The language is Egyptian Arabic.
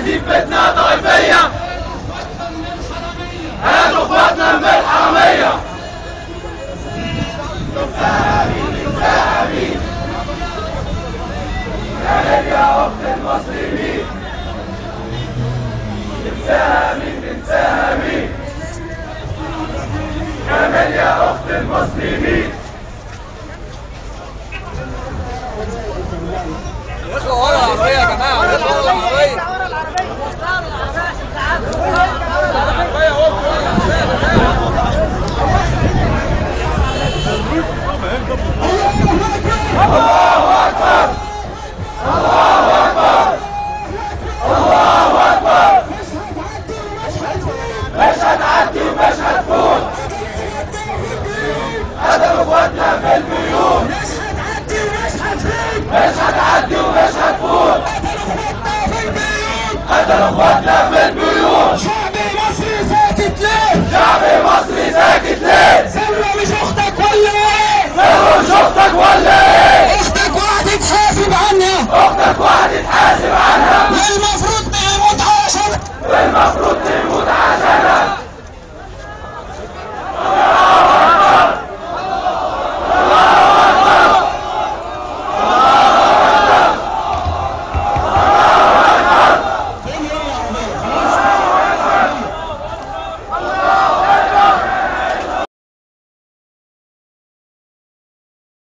دي فتنة طائفية هاتوا اخواتنا من الحرامية كامل يا أخت المسلمين ننساها مين ننساها مين كامل يا أخت المسلمين اطلعوا ورا العربية يا جماعة اطلعوا ورا العربية الله أكبر الله أكبر الله أكبر مش هتعدي ومش هتفوت قتلوا اخواتنا في البيوت مش هتعدي ومش هتفوت قتلوا اخواتنا في البيوت شعب مصري ساكت ليه؟ شعب مصري ساكت ليه؟ سلم مش اختك ولا ايه؟ سروا شفت